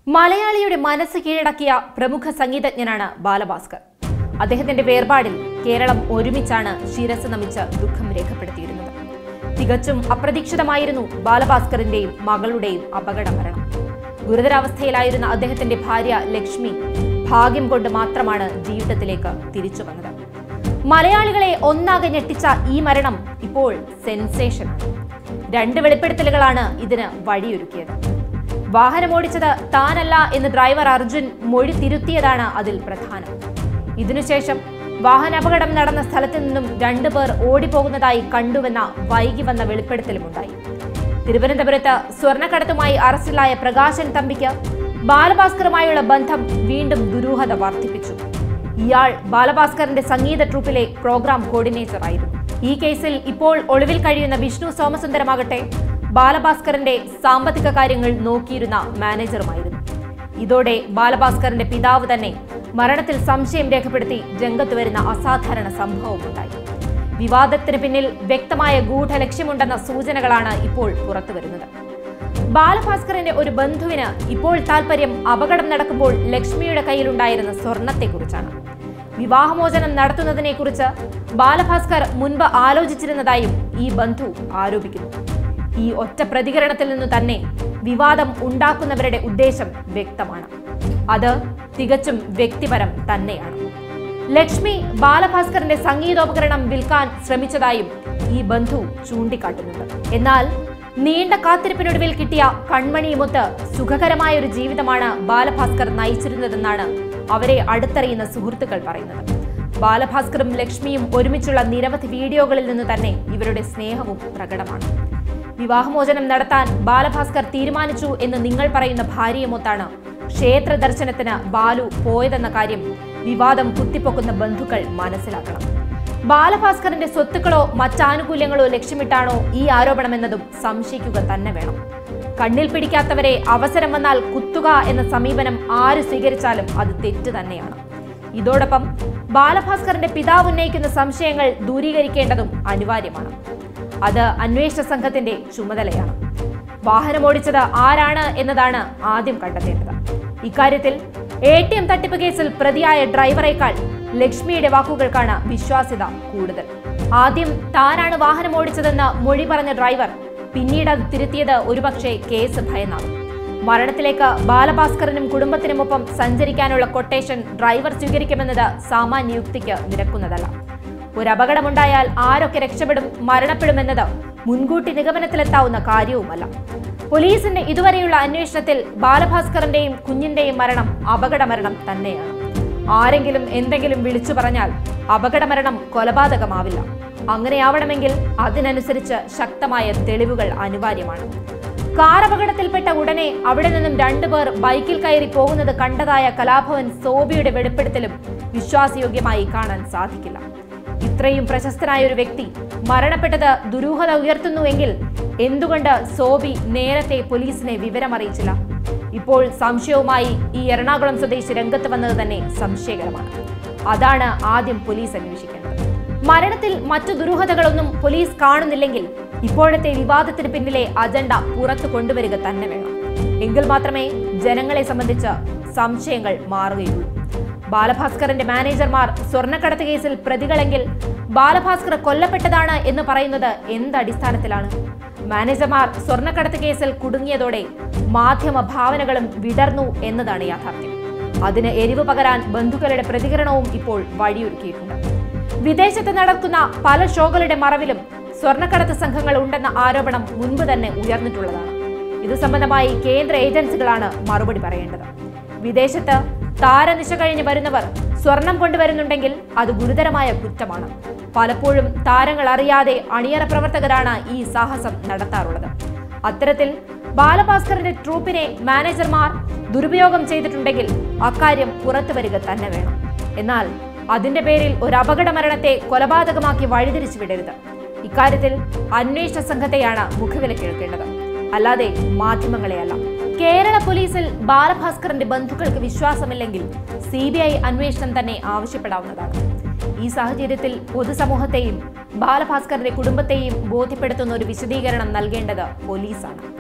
മലയാളിയുടെ മനസ്സ് കീഴടക്കിയ പ്രമുഖ സംഗീതജ്ഞനാണ് ബാലഭാസ്കർ അദ്ദേഹത്തിന്റെ വേർപാടിൽ കേരളം ഒരുമിച്ചാണ് ശിരസ് നമിച്ച് ദുഃഖം രേഖപ്പെടുത്തിയിരുന്നത് തികച്ചും അപ്രതീക്ഷിതമായിരുന്നു ബാലഭാസ്കറിന്റെയും മകളുടെയും അപകട മരണം ഗുരുതരാവസ്ഥയിലായിരുന്ന അദ്ദേഹത്തിന്റെ ഭാര്യ ലക്ഷ്മി ഭാഗ്യം കൊണ്ട് മാത്രമാണ് ജീവിതത്തിലേക്ക് തിരിച്ചു വന്നത് മലയാളികളെ ഒന്നാകെ ഞെട്ടിച്ച ഈ മരണം ഇപ്പോൾ സെൻസേഷനാണ് രണ്ട് വെളിപ്പെടുത്തലുകളാണ് ഇതിന് വഴിയൊരുക്കിയത് വാഹനമോടിച്ചത് താനല്ല എന്ന് ഡ്രൈവർ അർജുൻ മൊഴി തിരുത്തിയതാണ് അതിൽ പ്രധാനം ഇതിനുശേഷം വാഹനാപകടം നടന്ന സ്ഥലത്തു നിന്നും രണ്ടുപേർ ഓടിപ്പോകുന്നതായി കണ്ടുവെന്ന വൈകി വന്ന വെളിപ്പെടുത്തലുമുണ്ടായി തിരുവനന്തപുരത്ത് സ്വർണ്ണക്കടത്തുമായി അറസ്റ്റിലായ പ്രകാശൻ തമ്പിക്ക് ബാലഭാസ്കറുമായുള്ള ബന്ധം വീണ്ടും ദുരൂഹത വർദ്ധിപ്പിച്ചു ഇയാൾ ബാലഭാസ്കറിന്റെ സംഗീത ട്രൂപ്പിലെ പ്രോഗ്രാം കോർഡിനേറ്റർ ആയിരുന്നു ഈ കേസിൽ ഇപ്പോൾ ഒളിവിൽ കഴിയുന്ന വിഷ്ണു സോമസുന്ദരമാകട്ടെ ബാലഭാസ്കറിന്റെ സാമ്പത്തിക കാര്യങ്ങൾ നോക്കിയിരുന്ന മാനേജറുമായിരുന്നു ഇതോടെ ബാലഭാസ്കറിന്റെ പിതാവ് തന്നെ മരണത്തിൽ സംശയം രേഖപ്പെടുത്തി രംഗത്ത് വരുന്ന അസാധാരണ സംഭവമുണ്ടായി വിവാദത്തിന് പിന്നിൽ വ്യക്തമായ ഗൂഢലക്ഷ്യമുണ്ടെന്ന സൂചനകളാണ് ഇപ്പോൾ പുറത്തുവരുന്നത് ബാലഭാസ്കറിന്റെ ഒരു ബന്ധുവിന് ഇപ്പോൾ താല്പര്യം അപകടം നടക്കുമ്പോൾ ലക്ഷ്മിയുടെ കയ്യിലുണ്ടായിരുന്ന സ്വർണത്തെക്കുറിച്ചാണ് വിവാഹമോചനം നടത്തുന്നതിനെക്കുറിച്ച് ബാലഭാസ്കർ മുൻപ് ആലോചിച്ചിരുന്നതായും ഈ ബന്ധു ആരോപിക്കുന്നു ഈ ഒറ്റ പ്രതികരണത്തിൽ നിന്നു തന്നെ വിവാദം ഉണ്ടാക്കുന്നവരുടെ ഉദ്ദേശം വ്യക്തമാണ് അത് തികച്ചും വ്യക്തിപരം തന്നെയാണ് ലക്ഷ്മി ബാലഭാസ്കറിന്റെ സംഗീതോപകരണം വിൽക്കാൻ ശ്രമിച്ചതായും ഈ ബന്ധു ചൂണ്ടിക്കാട്ടുന്നുണ്ട് എന്നാൽ നീണ്ട കാത്തിരിപ്പിനൊടുവിൽ കിട്ടിയ കൺമണിയുമൊത്ത് സുഖകരമായ ഒരു ജീവിതമാണ് ബാലഭാസ്കർ നയിച്ചിരുന്നതെന്നാണ് അവരെ അടുത്തറിയുന്ന സുഹൃത്തുക്കൾ പറയുന്നത് ബാലഭാസ്കറും ലക്ഷ്മിയും ഒരുമിച്ചുള്ള നിരവധി വീഡിയോകളിൽ നിന്ന് തന്നെ ഇവരുടെ സ്നേഹവും പ്രകടമാണ് വിവാഹമോചനം നടത്താൻ ബാലഭാസ്കർ തീരുമാനിച്ചു എന്ന് നിങ്ങൾ പറയുന്ന ഭാര്യയുമൊത്താണ് ക്ഷേത്ര ദർശനത്തിന് ബാലു പോയതെന്ന കാര്യം വിവാദം കുത്തിപ്പൊക്കുന്ന ബന്ധുക്കൾ മനസ്സിലാക്കണം ബാലഭാസ്കറിന്റെ സ്വത്തുക്കളോ മറ്റാനുകൂല്യങ്ങളോ ലക്ഷ്യമിട്ടാണോ ഈ ആരോപണമെന്നതും സംശയിക്കുക തന്നെ വേണം കണ്ണിൽ പിടിക്കാത്തവരെ അവസരം വന്നാൽ കുത്തുക എന്ന സമീപനം ആര് സ്വീകരിച്ചാലും അത് തെറ്റ് തന്നെയാണ് ഇതോടൊപ്പം ബാലഭാസ്കറിന്റെ പിതാവ് ഉന്നയിക്കുന്ന സംശയങ്ങൾ ദൂരീകരിക്കേണ്ടതും അനിവാര്യമാണ് അത് അന്വേഷണ സംഘത്തിന്റെ ചുമതലയാണ് വാഹനമോടിച്ചത് ആരാണ് എന്നതാണ് ആദ്യം കണ്ടെത്തേണ്ടത് ഇക്കാര്യത്തിൽ എ ടി എം തട്ടിപ്പ് കേസിൽ പ്രതിയായ ഡ്രൈവറേക്കാൾ ലക്ഷ്മിയുടെ വാക്കുകൾക്കാണ് വിശ്വാസ്യത കൂടുതൽ ആദ്യം താനാണ് വാഹനം ഓടിച്ചതെന്ന് മൊഴി പറഞ്ഞ ഡ്രൈവർ പിന്നീട് അത് തിരുത്തിയത് ഒരുപക്ഷെ കേസ് ഭയന്നാകും മരണത്തിലേക്ക് ബാലഭാസ്കറിനും കുടുംബത്തിനുമൊപ്പം സഞ്ചരിക്കാനുള്ള കൊട്ടേഷൻ ഡ്രൈവർ സ്വീകരിക്കുമെന്നത് സാമാന്യ യുക്തിക്ക് നിരക്കുന്നതല്ല ഒരു അപകടമുണ്ടായാൽ ആരൊക്കെ രക്ഷപ്പെടും മരണപ്പെടുമെന്നത് മുൻകൂട്ടി നിഗമനത്തിലെത്താവുന്ന കാര്യവുമല്ല പോലീസിന്റെ ഇതുവരെയുള്ള അന്വേഷണത്തിൽ ബാലഭാസ്കറിന്റെയും കുഞ്ഞിന്റെയും മരണം അപകട മരണം തന്നെയാണ് ആരെങ്കിലും എന്തെങ്കിലും വിളിച്ചു പറഞ്ഞാൽ അപകട മരണം കൊലപാതകമാവില്ല അങ്ങനെയാവണമെങ്കിൽ അതിനനുസരിച്ച് ശക്തമായ തെളിവുകൾ അനിവാര്യമാണ് കാർ അപകടത്തിൽപ്പെട്ട ഉടനെ അവിടെ നിന്നും രണ്ടുപേർ ബൈക്കിൽ കയറി പോകുന്നത് കണ്ടതായ കലാഭവൻ സോബിയുടെ വെളിപ്പെടുത്തലും വിശ്വാസയോഗ്യമായി കാണാൻ സാധിക്കില്ല ഇത്രയും പ്രശസ്തനായ ഒരു വ്യക്തി മരണപ്പെട്ടത് ദുരൂഹത ഉയർത്തുന്നുവെങ്കിൽ എന്തുകൊണ്ട് സോബി നേരത്തെ പോലീസിനെ വിവരമറിയിച്ചില്ല ഇപ്പോൾ സംശയവുമായി ഈ എറണാകുളം സ്വദേശി രംഗത്ത് വന്നത് തന്നെ സംശയകരമാണ് അതാണ് ആദ്യം പോലീസ് അന്വേഷിക്കേണ്ടത് മരണത്തിൽ മറ്റു ദുരൂഹതകളൊന്നും പോലീസ് കാണുന്നില്ലെങ്കിൽ ഇപ്പോഴത്തെ വിവാദത്തിന് പിന്നിലെ അജണ്ട പുറത്തു കൊണ്ടുവരിക തന്നെ വേണം എങ്കിൽ മാത്രമേ ജനങ്ങളെ സംബന്ധിച്ച് സംശയങ്ങൾ മാറുകയുള്ളൂ ബാലഭാസ്കറിന്റെ മാനേജർമാർ സ്വർണ്ണക്കടത്ത് കേസിൽ പ്രതികളെങ്കിൽ ബാലഭാസ്കർ കൊല്ലപ്പെട്ടതാണ് എന്ന് പറയുന്നത് എന്തടിസ്ഥാനത്തിലാണ് മാനേജർമാർ സ്വർണ്ണക്കടത്ത് കേസിൽ കുടുങ്ങിയതോടെ മാധ്യമ ഭാവനകളും വിടർന്നു എന്നതാണ് യാഥാർത്ഥ്യം അതിന് എരിവ് പകരാൻ ബന്ധുക്കളുടെ പ്രതികരണവും ഇപ്പോൾ വഴിയൊരുക്കിയിട്ടുണ്ട് വിദേശത്ത് നടക്കുന്ന പല ഷോകളുടെ മറവിലും സ്വർണ്ണക്കടത്ത് സംഘങ്ങൾ ഉണ്ടെന്ന ആരോപണം മുൻപ് തന്നെ ഉയർന്നിട്ടുള്ളതാണ് ഇത് സംബന്ധമായി കേന്ദ്ര ഏജൻസികളാണ് മറുപടി പറയേണ്ടത് വിദേശത്ത് താരനിശ കഴിഞ്ഞ് വരുന്നവർ സ്വർണം കൊണ്ടുവരുന്നുണ്ടെങ്കിൽ അത് ഗുരുതരമായ കുറ്റമാണ് പലപ്പോഴും താരങ്ങൾ അറിയാതെ അണിയറ പ്രവർത്തകരാണ് ഈ സാഹസം നടത്താറുള്ളത് അത്തരത്തിൽ ബാലഭാസ്കറിന്റെ ട്രൂപ്പിനെ മാനേജർമാർ ദുരുപയോഗം ചെയ്തിട്ടുണ്ടെങ്കിൽ അക്കാര്യം പുറത്തു വരിക തന്നെ വേണം എന്നാൽ അതിന്റെ പേരിൽ ഒരു അപകട മരണത്തെ കൊലപാതകമാക്കി വഴിതിരിച്ചു വിടരുത് ഇക്കാര്യത്തിൽ അന്വേഷണ സംഘത്തെയാണ് മുഖവിലക്കെടുക്കേണ്ടത് അല്ലാതെ മാധ്യമങ്ങളെയല്ല കേരള പോലീസിൽ ബാലഭാസ്കറിന്റെ ബന്ധുക്കൾക്ക് വിശ്വാസമില്ലെങ്കിൽ സി ബി ഐ അന്വേഷണം തന്നെ ആവശ്യപ്പെടാവുന്നതാണ് ഈ സാഹചര്യത്തിൽ പൊതുസമൂഹത്തെയും ബാലഭാസ്കറിന്റെ കുടുംബത്തെയും ബോധ്യപ്പെടുത്തുന്ന ഒരു വിശദീകരണം നൽകേണ്ടത് പോലീസാണ്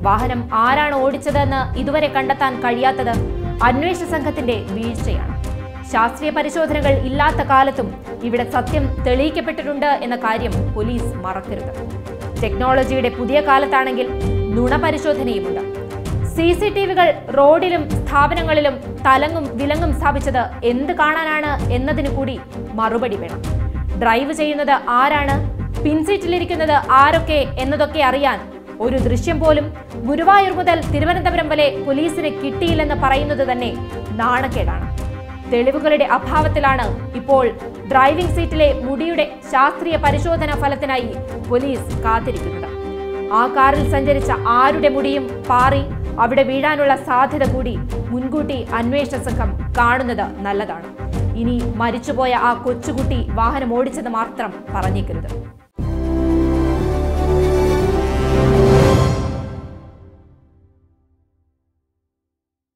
വാഹനം ആരാണ് ഓടിച്ചതെന്ന് ഇതുവരെ കണ്ടെത്താൻ കഴിയാത്തത് അന്വേഷണ സംഘത്തിന്റെ വീഴ്ചയാണ് ശാസ്ത്രീയ പരിശോധനകൾ ഇല്ലാത്ത കാലത്തും ഇവിടെ സത്യം തെളിയിക്കപ്പെട്ടിട്ടുണ്ട് എന്ന കാര്യം പോലീസ് മറക്കരുത് ടെക്നോളജിയുടെ പുതിയ കാലത്താണെങ്കിൽ നുണ പരിശോധനയുമുണ്ട് സി സി ടി വികൾ റോഡിലും സ്ഥാപനങ്ങളിലും തലങ്ങും വിലങ്ങും സ്ഥാപിച്ചത് എന്ത് കാണാനാണ് എന്നതിന് കൂടി മറുപടി വേണം ഡ്രൈവ് ചെയ്യുന്നത് ആരാണ് പിൻസീറ്റിലിരിക്കുന്നത് ആരൊക്കെ എന്നതൊക്കെ അറിയാൻ ഒരു ദൃശ്യം പോലും ഗുരുവായൂർ മുതൽ തിരുവനന്തപുരം വരെ പോലീസിന് കിട്ടിയില്ലെന്ന് പറയുന്നത് തന്നെ നാണക്കേടാണ് തെളിവുകളുടെ അഭാവത്തിലാണ് ഇപ്പോൾ ഡ്രൈവിംഗ് സീറ്റിലെ മുടിയുടെ ശാസ്ത്രീയ പരിശോധനാ ഫലത്തിനായി പോലീസ് കാത്തിരിക്കുന്നത് ആ കാറിൽ സഞ്ചരിച്ച ആരുടെ മുടിയും പാറി അവിടെ വീഴാനുള്ള സാധ്യത കൂടി മുൻകൂട്ടി അന്വേഷണ സംഘം കാണുന്നത് നല്ലതാണ് ഇനി മരിച്ചുപോയ ആ കൊച്ചുകുട്ടി വാഹനം ഓടിച്ചത് മാത്രം പറഞ്ഞേക്കരുത്